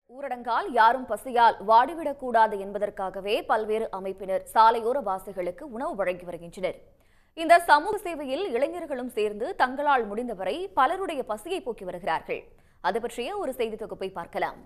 ஊரடங்கால் யாரும் பசியால் வாடிவிடக்கூடாது என்பதற்காகவே பல்வேறு அமைப்பினர் சாலையோர வாசிகளுக்கு உணவு வழங்கி வருகின்றனர் இந்த சமூக சேவையில் இளைஞர்களும் சேர்ந்து தங்களால் முடிந்தவரை பலருடைய பசியை போக்கி வருகிறார்கள் அது பற்றிய ஒரு செய்தி தொகுப்பை பார்க்கலாம்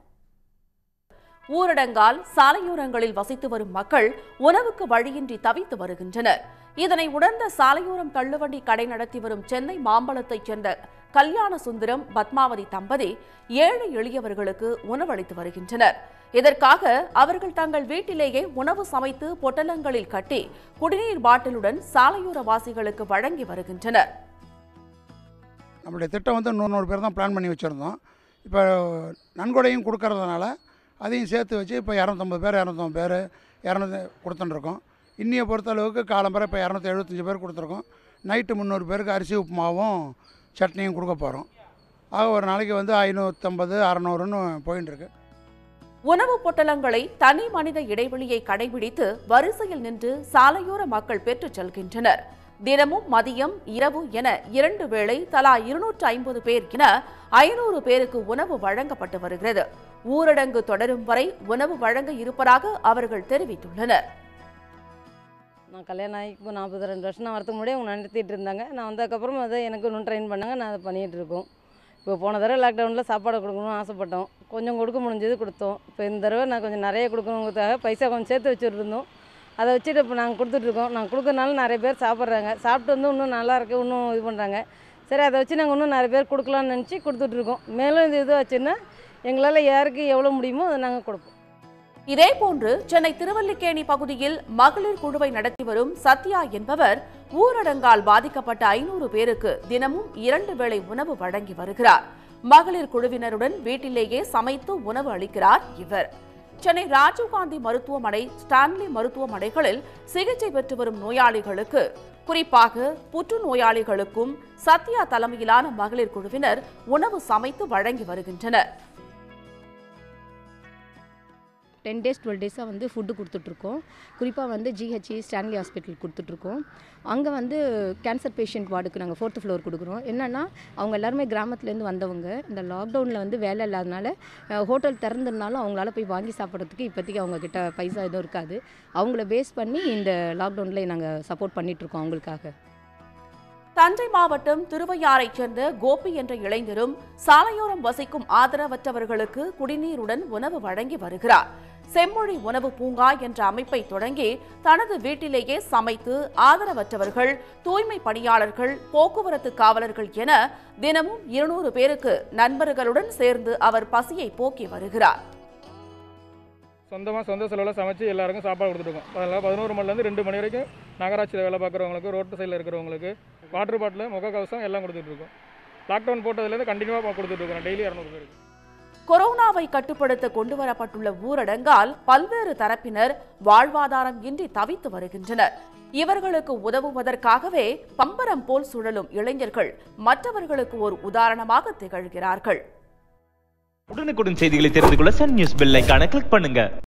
ஊரடங்கால் சாலையோரங்களில் வசித்து வரும் மக்கள் உணவுக்கு வழியின்றி தவித்து வருகின்றனர் இதனை உணர்ந்த சாலையோரம் தள்ளுவண்டி கடை நடத்தி வரும் சென்னை மாம்பலத்தைச் சேர்ந்த கல்யாண சுந்தரம் பத்மாவதி தம்பதி ஏழை எளியவர்களுக்கு உணவளித்து வருகின்றனர் இதற்காக அவர்கள் தங்கள் வீட்டிலேயே உணவு சமைத்து பொட்டலங்களில் கட்டி குடிநீர் பாட்டிலுடன் சாலையோர வாசிகளுக்கு வழங்கி வருகின்றனர் நம்மளுடைய திட்டம் வந்து நூறு நூறு பேர் தான் பிளான் பண்ணி வச்சுருந்தோம் இப்போ நன்கொடையும் கொடுக்கறதுனால அதையும் சேர்த்து வச்சு இப்போ இரநூத்தம்பது பேர் இரநூத்தம்பது பேர் இரநூத்தி கொடுத்துட்டுருக்கோம் இன்னியை பொறுத்தளவுக்கு காலம்பரை இப்போ இரநூத்தி எழுபத்தஞ்சி பேர் கொடுத்துருக்கோம் நைட்டு முந்நூறு பேருக்கு அரிசி உப்புமாவும் சட்னியும் கொடுக்க போகிறோம் ஆக ஒரு நாளைக்கு வந்து ஐநூற்றம்பது அறநூறுன்னு போயின்னு இருக்கு உணவு பொட்டலங்களை தனி மனித இடைவெளியை கடைபிடித்து வரிசையில் நின்று சாலையோர மக்கள் பெற்றுச் செல்கின்றனர் தினமும் மதியம் இரவு என இரண்டு வேளை தலா இருநூற்று ஐம்பது பேர் என ஐநூறு பேருக்கு உணவு வழங்கப்பட்டு வருகிறது ஊரடங்கு தொடரும் வரை உணவு வழங்க இருப்பதாக அவர்கள் தெரிவித்துள்ளனர் நான் கல்யாணம் ஆகி இப்போ நாற்பது ரெண்டு வருஷம் நான் வரதுக்கு முன்னாடியே அவங்க நடத்திட்டு இருந்தாங்க நான் வந்ததுக்கப்புறம் அதை எனக்கு இன்னும் ட்ரெயின் பண்ணாங்க நான் அதை பண்ணிகிட்டு இருக்கோம் இப்போ போன தடவை லாக்டவுனில் சாப்பாடு கொடுக்கணும்னு ஆசைப்பட்டோம் கொஞ்சம் கொடுக்க முடிஞ்சது கொடுத்தோம் இப்போ இந்த தடவை நான் கொஞ்சம் நிறைய கொடுக்கணுங்கிறதுக்காக பைசா கொஞ்சம் சேர்த்து வச்சுருந்தோம் அதை வச்சுட்டு இப்போ நாங்கள் கொடுத்துட்ருக்கோம் நாங்கள் கொடுக்கறனால நிறைய பேர் சாப்பிட்றாங்க சாப்பிட்டு வந்து இன்னும் நல்லா இருக்கு இன்னும் இது பண்ணுறாங்க சரி அதை வச்சு நாங்கள் இன்னும் நிறைய பேர் கொடுக்கலாம்னு நினச்சி கொடுத்துட்ருக்கோம் மேலும் இது இது வச்சுன்னா எங்களால் யாருக்கு எவ்வளோ முடியுமோ அதை நாங்கள் கொடுப்போம் இதேபோன்று சென்னை திருவல்லிக்கேணி பகுதியில் மகளிர் குழுவை நடத்தி வரும் சத்யா என்பவர் ஊரடங்கால் பாதிக்கப்பட்ட ஐநூறு பேருக்கு தினமும் இரண்டு வேளை உணவு வழங்கி வருகிறார் மகளிர் குழுவினருடன் வீட்டிலேயே சமைத்து உணவு அளிக்கிறார் இவர் சென்னை ராஜீவ்காந்தி மருத்துவமனை ஸ்டான்லி மருத்துவமனைகளில் சிகிச்சை பெற்று வரும் நோயாளிகளுக்கு குறிப்பாக புற்றுநோயாளிகளுக்கும் சத்யா தலைமையிலான மகளிர் குழுவினர் உணவு சமைத்து வழங்கி வருகின்றனர் டென் டேஸ் டுவெல் டேஸாக வந்து ஃபுட்டு கொடுத்துட்ருக்கோம் குறிப்பாக வந்து ஜிஹெச்இ ஸ்டான்லி ஹாஸ்பிட்டல் கொடுத்துட்ருக்கோம் அங்கே வந்து கேன்சர் பேஷண்ட் வார்டுக்கு நாங்கள் ஃபோர்த்து ஃப்ளோர் கொடுக்குறோம் என்னென்னா அவங்க எல்லாருமே கிராமத்துலேருந்து வந்தவங்க இந்த லாக்டவுனில் வந்து வேலை இல்லாதனால ஹோட்டல் திறந்திருந்தாலும் அவங்களால போய் வாங்கி சாப்பிட்றதுக்கு இப்போதைக்கு அவங்க கிட்ட பைசா எதுவும் இருக்காது அவங்கள பேஸ் பண்ணி இந்த லாக்டவுனில் நாங்கள் சப்போர்ட் பண்ணிகிட்ருக்கோம் அவங்களுக்காக தஞ்சை மாவட்டம் திருவையாறைச் சேர்ந்த கோபி என்ற இளைஞரும் சாலையோரம் வசிக்கும் ஆதரவற்றவர்களுக்கு குடிநீருடன் உணவு வழங்கி வருகிறார் செம்மொழி உணவு பூங்கா என்ற அமைப்பை தொடங்கி தனது வீட்டிலேயே சமைத்து ஆதரவற்றவர்கள் தூய்மை பணியாளர்கள் போக்குவரத்து காவலர்கள் என தினமும் இருநூறு பேருக்கு நண்பர்களுடன் சேர்ந்து அவர் பசியை போக்கி வருகிறார் சொந்தமாக சொந்த செலவில் சமைச்சு எல்லாருக்கும் சாப்பாடு கொடுத்துருக்கோம் அதில் பதினோரு மணிலேருந்து ரெண்டு மணி வரைக்கும் நகராட்சியில் வேலை பார்க்குறவங்களுக்கு ரோட்டு சைடில் இருக்கிறவங்களுக்கு வாட்டர் பாட்டில் முகக்கவசம் எல்லாம் கொடுத்துட்ருக்கோம் லாக்டவுன் போட்டதுலேருந்து கண்டினியூவாக கொடுத்துட்ருக்கோம் டெய்லி இரநூறு பேருக்கு கொரோனாவை கட்டுப்படுத்த கொண்டுவரப்பட்டுள்ள ஊரடங்கால் பல்வேறு தரப்பினர் வாழ்வாதாரம் இன்றி தவித்து வருகின்றனர் இவர்களுக்கு உதவுவதற்காகவே பம்பரம் போல் சுழலும் இளைஞர்கள் மற்றவர்களுக்கு ஒரு உதாரணமாக திகழ்கிறார்கள் உடனுக்குடன் செய்திகளை தெரிந்து கொள்ள சன் நியூஸ் பெல் ஐகானை கிளிக் பண்ணுங்க